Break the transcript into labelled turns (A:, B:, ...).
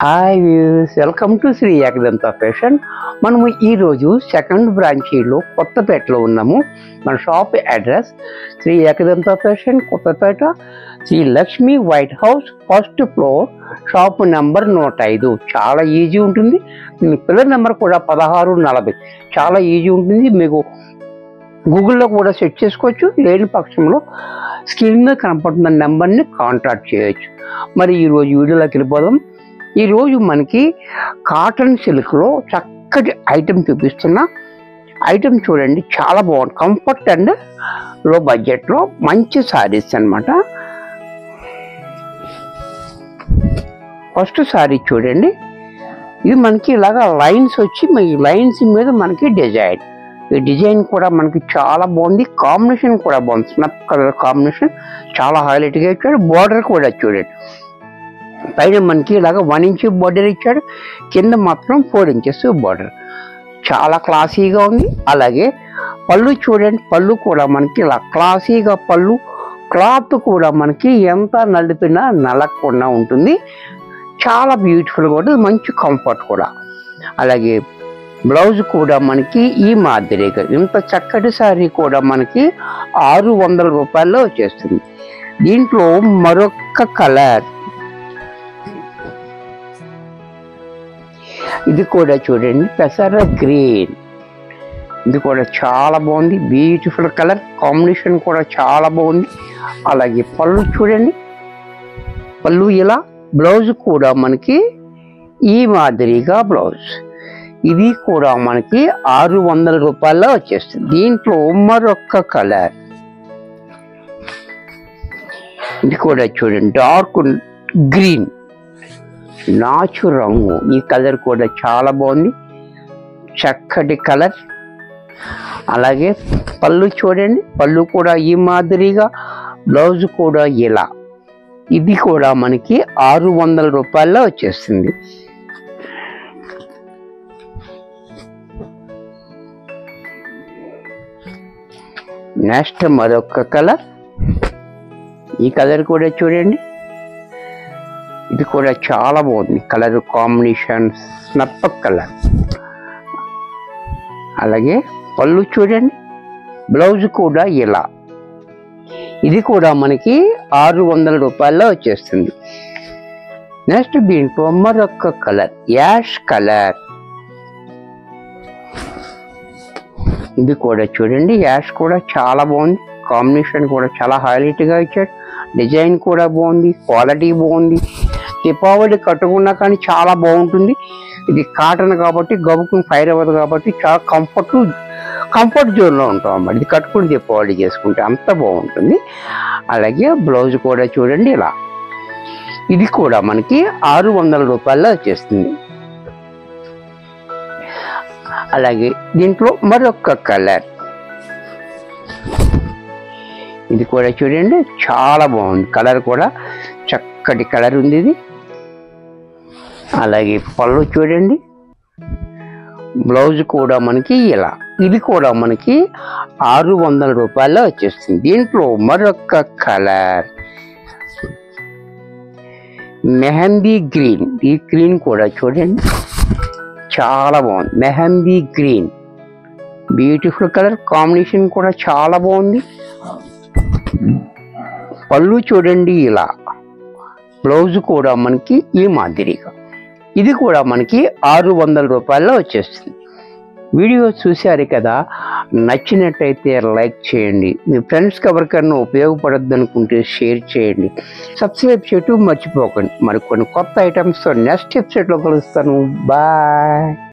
A: hi viewers welcome to Shri Ekadanta fashion మనము ఈరోజు second బ్రాంచీలో కొత్తపేటలో ఉన్నాము మన shop address Shri Ekadanta fashion Kothapeta Shri Lakshmi white house first floor shop number నూట ఐదు చాలా ఈజీ ఉంటుంది మీ పిల్లల నెంబర్ కూడా పదహారు నలభై చాలా ఈజీ ఉంటుంది మీకు గూగుల్లో కూడా సెట్ చేసుకోవచ్చు లేని పక్షంలో స్క్రీన్ మీద కనపడుతున్న నెంబర్ని కాంటాక్ట్ చేయొచ్చు మరి ఈరోజు వీడియోలోకి వెళ్ళిపోదాం ఈరోజు మనకి కాటన్ సిల్క్లో చక్కటి ఐటెం చూపిస్తున్నా ఐటెం చూడండి చాలా బాగుంది కంఫర్ట్ అండ్ లో బడ్జెట్లో మంచి సారీస్ అన్నమాట ఫస్ట్ సారీ చూడండి ఇది మనకి ఇలాగా లైన్స్ వచ్చి ఈ లైన్స్ మీద మనకి డిజైన్ ఈ డిజైన్ కూడా మనకి చాలా బాగుంది కాంబినేషన్ కూడా బాగుంది స్నప్ కలర్ కాంబినేషన్ చాలా హైలైట్గా ఇచ్చాడు బార్డర్ కూడా చూడండి పైన మనకి ఇలాగ వన్ ఇంచ్ బార్డర్ ఇచ్చాడు కింద మాత్రం ఫోర్ ఇంచెస్ బార్డర్ చాలా క్లాసీగా ఉంది అలాగే పళ్ళు చూడండి పళ్ళు కూడా మనకి ఇలా క్లాసీగా పళ్ళు క్లాత్ కూడా మనకి ఎంత నలిపినా నలగకుండా ఉంటుంది చాలా బ్యూటిఫుల్గా ఉంటుంది మంచి కంఫర్ట్ కూడా అలాగే బ్లౌజ్ కూడా మనకి ఈ మాదిరిగా ఇంత చక్కటి సారీ కూడా మనకి ఆరు వందల రూపాయల్లో వచ్చేస్తుంది దీంట్లో మరొక కలర్ ఇది కూడా చూడండి పెసర గ్రీన్ ఇది కూడా చాలా బాగుంది బ్యూటిఫుల్ కలర్ కాంబినేషన్ కూడా చాలా బాగుంది అలాగే పళ్ళు చూడండి పళ్ళు ఇలా బ్లౌజ్ కూడా మనకి ఈ మాదిరిగా బ్లౌజ్ ఇది కూడా మనకి ఆరు వందల రూపాయల్లో వచ్చేస్తుంది దీంట్లో మరొక కలర్ ఇది కూడా చూడండి డార్క్ గ్రీన్ నాచు రంగు ఈ కలర్ కూడా చాలా బాగుంది చక్కటి కలర్ అలాగే పళ్ళు చూడండి పళ్ళు కూడా ఈ మాదిరిగా బ్లౌజ్ కూడా ఇలా ఇది కూడా మనకి ఆరు వందల రూపాయల్లో వచ్చేస్తుంది నెక్స్ట్ మరొక కలర్ ఈ కలర్ కూడా చూడండి ఇది కూడా చాలా బాగుంది కలర్ కాంబినేషన్ స్నప్ప కలర్ అలాగే పళ్ళు చూడండి బ్లౌజ్ కూడా ఇలా ఇది కూడా మనకి ఆరు వందల రూపాయల్లో వచ్చేస్తుంది నెక్స్ట్ దీంట్లో మరొక కలర్ యాష్ కలర్ ఇది కూడా చూడండి యాష్ కూడా చాలా బాగుంది కాంబినేషన్ కూడా చాలా హైలైట్గా ఇచ్చాడు డిజైన్ కూడా బాగుంది క్వాలిటీ బాగుంది దీపావళి కట్టుకున్నా కానీ చాలా బాగుంటుంది ఇది కాటన్ కాబట్టి గబుకుని ఫైర్ అవ్వదు కాబట్టి చాలా కంఫర్ట్ కంఫర్ట్ జోన్లో ఉంటాం అన్నమాట ఇది కట్టుకుని దీపావళి చేసుకుంటే అంత బాగుంటుంది అలాగే బ్లౌజ్ కూడా చూడండి ఇలా ఇది కూడా మనకి ఆరు వందల రూపాయల్లో వచ్చేస్తుంది అలాగే దీంట్లో మరొక కలర్ ఇది కూడా చూడండి చాలా బాగుంది కలర్ కూడా చక్కటి కలర్ ఉంది ఇది అలాగే పళ్ళు చూడండి బ్లౌజ్ కూడా మనకి ఇలా ఇది కూడా మనకి ఆరు వందల రూపాయల్లో వచ్చేస్తుంది దీంట్లో మరొక కలర్ మెహందీ గ్రీన్ ఈ గ్రీన్ కూడా చూడండి చాలా బాగుంది mehndi green beautiful colour combination కూడా చాలా బాగుంది పళ్ళు చూడండి ఇలా బ్లౌజ్ కూడా మనకి ఈ మాదిరిగా ఇది కూడా మనకి ఆరు వందల రూపాయల్లో వచ్చేస్తుంది వీడియో చూశారు కదా నచ్చినట్టయితే లైక్ చేయండి మీ ఫ్రెండ్స్కి ఎవరికైనా ఉపయోగపడద్దు అనుకుంటే షేర్ చేయండి సబ్స్క్రైబ్ చేయటం మర్చిపోకండి మరి కొన్ని కొత్త ఐటమ్స్తో నెక్స్ట్ ఎపిసోడ్లో కలుస్తాను బాయ్